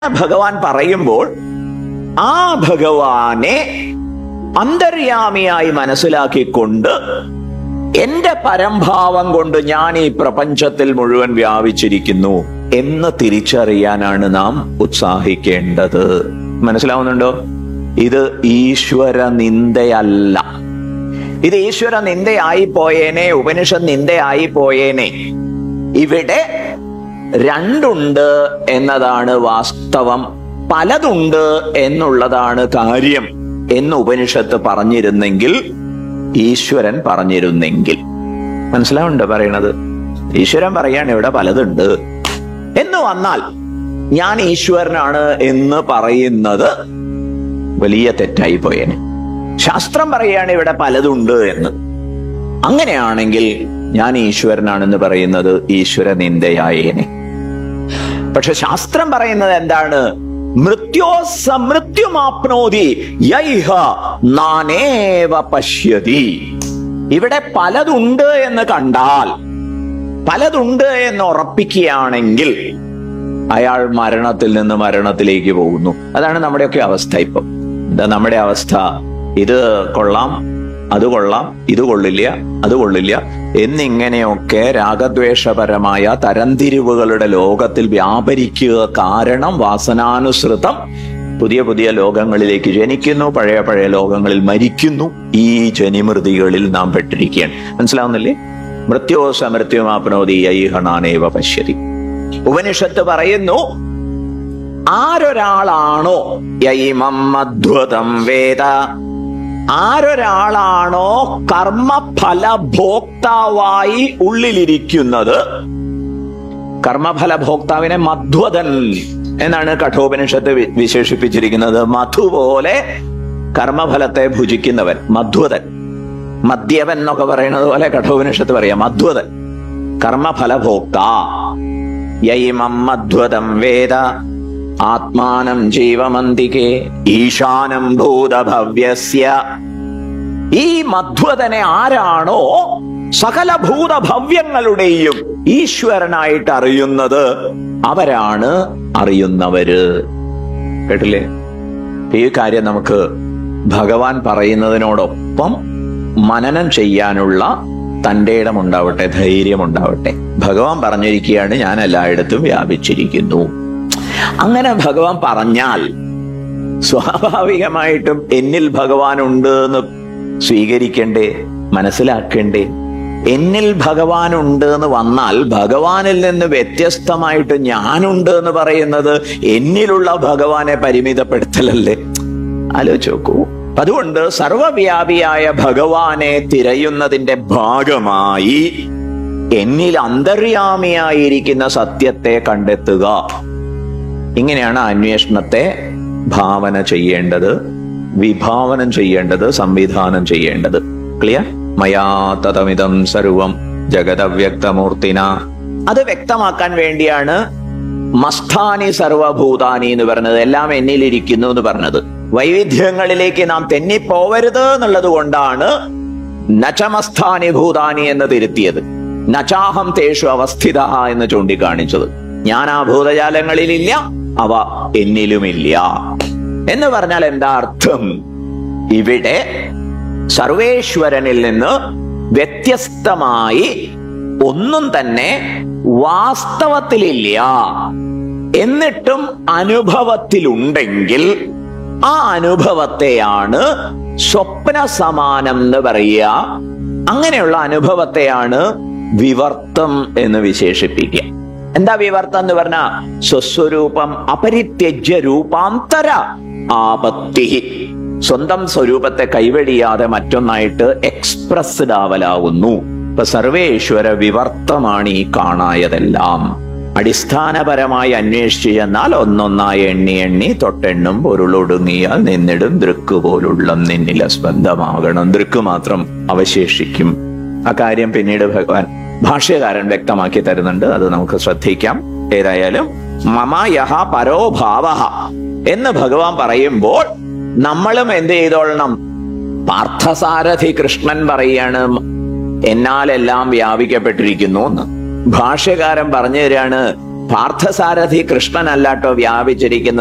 ഭഗവാൻ പറയുമ്പോൾ ആ ഭഗവാനെ അന്തര്യാമിയായി മനസ്സിലാക്കിക്കൊണ്ട് എന്റെ പരംഭാവം കൊണ്ട് ഞാൻ ഈ പ്രപഞ്ചത്തിൽ മുഴുവൻ വ്യാപിച്ചിരിക്കുന്നു എന്ന് തിരിച്ചറിയാനാണ് നാം ഉത്സാഹിക്കേണ്ടത് മനസ്സിലാവുന്നുണ്ടോ ഇത് ഈശ്വര നിന്ദയല്ല ഇത് ഈശ്വര നിന്ദയായി പോയേനെ ഉപനിഷത്ത് നിന്ദയായി പോയേനെ ഇവിടെ രണ്ടുണ്ട് എന്നതാണ് വാസ്തവം പലതുണ്ട് എന്നുള്ളതാണ് കാര്യം എന്ന് ഉപനിഷത്ത് പറഞ്ഞിരുന്നെങ്കിൽ ഈശ്വരൻ പറഞ്ഞിരുന്നെങ്കിൽ മനസ്സിലാവുണ്ടോ പറയണത് ഈശ്വരൻ പറയാണ് ഇവിടെ പലതുണ്ട് എന്ന് വന്നാൽ ഞാൻ ഈശ്വരനാണ് എന്ന് പറയുന്നത് വലിയ തെറ്റായി പോയേനെ ശാസ്ത്രം പറയാണ് ഇവിടെ പലതുണ്ട് എന്ന് അങ്ങനെയാണെങ്കിൽ ഞാൻ ഈശ്വരനാണെന്ന് പറയുന്നത് ഈശ്വര നിന്ദയായേനെ പക്ഷെ ശാസ്ത്രം പറയുന്നത് എന്താണ് മൃത്യോ സമൃത്യുമാപ്നോതി യൈഹ നാനേവ പശ്യതി ഇവിടെ പലതുണ്ട് എന്ന് കണ്ടാൽ പലതുണ്ട് എന്ന് ഉറപ്പിക്കുകയാണെങ്കിൽ അയാൾ മരണത്തിൽ നിന്ന് മരണത്തിലേക്ക് പോകുന്നു അതാണ് നമ്മുടെയൊക്കെ അവസ്ഥ ഇപ്പം എന്താ നമ്മുടെ അവസ്ഥ ഇത് കൊള്ളാം അത് കൊള്ളാം ഇത് കൊള്ളില്ല അത് കൊള്ളില്ല എന്നിങ്ങനെയൊക്കെ രാഗദ്വേഷപരമായ തരംതിരിവുകളുടെ ലോകത്തിൽ വ്യാപരിക്കുക കാരണം വാസനാനുസൃതം പുതിയ പുതിയ ലോകങ്ങളിലേക്ക് ജനിക്കുന്നു പഴയ പഴയ ലോകങ്ങളിൽ മരിക്കുന്നു ഈ ജനിമൃതികളിൽ നാം പെട്ടിരിക്കുകയാണ് മനസ്സിലാവുന്നില്ലേ മൃത്യോ സമൃത്യുമാപ്നോതി ഐഹണാനേവ പശ്യതി ഉപനിഷത്ത് പറയുന്നു ആരൊരാളാണോ യൈമം അദ്ഭുതം വേദ ആരൊരാളാണോ കർമ്മഫല ഭോക്താവായി ഉള്ളിലിരിക്കുന്നത് കർമ്മഫല ഭോക്താവിനെ മധ്വതൻ എന്നാണ് കഠോപനിഷത്ത് വി- വിശേഷിപ്പിച്ചിരിക്കുന്നത് മധു പോലെ കർമ്മഫലത്തെ ഭുജിക്കുന്നവൻ മധ്വതൻ മദ്യവൻ എന്നൊക്കെ പറയുന്നത് പോലെ കഠോപനിഷത്ത് പറയാം മധ്വതൻ കർമ്മഫല ഭോക്ത യൈമം മധ്വതം വേദ ആത്മാനം ജീവമന്തികെ ഈശാനം ഭൂതഭവ്യസ്യ ഈ മധ്വതനെ ആരാണോ സകല ഭൂതഭവ്യങ്ങളുടെയും ഈശ്വരനായിട്ട് അറിയുന്നത് അവരാണ് അറിയുന്നവര് കേട്ടില്ലേ ഈ കാര്യം നമുക്ക് ഭഗവാൻ പറയുന്നതിനോടൊപ്പം മനനം ചെയ്യാനുള്ള തന്റെ ഇടമുണ്ടാവട്ടെ ധൈര്യമുണ്ടാവട്ടെ ഭഗവാൻ പറഞ്ഞിരിക്കുകയാണ് ഞാൻ എല്ലായിടത്തും വ്യാപിച്ചിരിക്കുന്നു അങ്ങനെ ഭഗവാൻ പറഞ്ഞാൽ സ്വാഭാവികമായിട്ടും എന്നിൽ ഭഗവാൻ ഉണ്ട് എന്ന് സ്വീകരിക്കണ്ടേ മനസ്സിലാക്കണ്ടേ എന്നിൽ ഭഗവാൻ ഉണ്ട് എന്ന് വന്നാൽ ഭഗവാനിൽ നിന്ന് വ്യത്യസ്തമായിട്ട് ഞാനുണ്ട് എന്ന് പറയുന്നത് എന്നിലുള്ള ഭഗവാനെ പരിമിതപ്പെടുത്തലല്ലേ ആലോചിച്ച് നോക്കൂ അതുകൊണ്ട് സർവവ്യാപിയായ ഭഗവാനെ തിരയുന്നതിന്റെ ഭാഗമായി എന്നിൽ അന്തര്യാമിയായിരിക്കുന്ന സത്യത്തെ കണ്ടെത്തുക ഇങ്ങനെയാണ് അന്വേഷണത്തെ ഭാവന ചെയ്യേണ്ടത് വിഭാവനം ചെയ്യേണ്ടത് സംവിധാനം ചെയ്യേണ്ടത് ക്ലിയർ മയാ തതമിതം സർവം ജഗതവ്യക്തമൂർത്തിന അത് വ്യക്തമാക്കാൻ വേണ്ടിയാണ് മസ്ഥാനി സർവഭൂതാനി എന്ന് പറഞ്ഞത് എല്ലാം എന്നിലിരിക്കുന്നു എന്ന് പറഞ്ഞത് വൈവിധ്യങ്ങളിലേക്ക് നാം തെന്നിപ്പോവരുത് എന്നുള്ളത് കൊണ്ടാണ് നചമസ്ഥാനി ഭൂതാനി എന്ന് തിരുത്തിയത് നചാഹം തേഷു അവസ്ഥിത എന്ന് ചൂണ്ടിക്കാണിച്ചത് ഞാൻ ആ ഭൂതജാലങ്ങളിലില്ല അവ എന്നിലുമില്ല എന്ന് പറഞ്ഞാൽ എന്താ അർത്ഥം ഇവിടെ സർവേശ്വരനിൽ നിന്ന് വ്യത്യസ്തമായി ഒന്നും തന്നെ വാസ്തവത്തിലില്ല എന്നിട്ടും അനുഭവത്തിലുണ്ടെങ്കിൽ ആ അനുഭവത്തെയാണ് സ്വപ്ന സമാനം എന്ന് പറയുക അങ്ങനെയുള്ള അനുഭവത്തെയാണ് വിവർത്തം എന്ന് വിശേഷിപ്പിക്കുക എന്താ വിവർത്തം എന്ന് പറഞ്ഞ സ്വസ്വരൂപം അപരിത്യജ്യ രൂപാന്തര ആപത്തി സ്വന്തം സ്വരൂപത്തെ കൈവെടിയാതെ മറ്റൊന്നായിട്ട് എക്സ്പ്രസ്ഡ് ആവലാവുന്നു ഇപ്പൊ സർവേശ്വര വിവർത്തമാണ് ഈ കാണായതെല്ലാം അടിസ്ഥാനപരമായി അന്വേഷിച്ചു ചെന്നാൽ ഒന്നൊന്നായി എണ്ണി എണ്ണി തൊട്ടെണ്ണും പൊരുളൊടുങ്ങിയാൽ നിന്നിടും ദൃക്ക് പോലുള്ള നിന്നില സ്പന്ദമാകണം ദൃക്ക് മാത്രം അവശേഷിക്കും ആ കാര്യം പിന്നീട് ഭഗവാൻ ഭാഷ്യകാരൻ വ്യക്തമാക്കി തരുന്നുണ്ട് അത് നമുക്ക് ശ്രദ്ധിക്കാം ഏതായാലും മമ യഹ പരോഭാവ എന്ന് ഭഗവാൻ പറയുമ്പോൾ നമ്മളും എന്ത് ചെയ്തോളണം പാർത്ഥസാരഥി കൃഷ്ണൻ പറയാണ് എന്നാലെല്ലാം വ്യാപിക്കപ്പെട്ടിരിക്കുന്നു എന്ന് ഭാഷ്യകാരൻ പറഞ്ഞു തരാണ് പാർത്ഥസാരഥി കൃഷ്ണനല്ലാട്ടോ വ്യാപിച്ചിരിക്കുന്നത്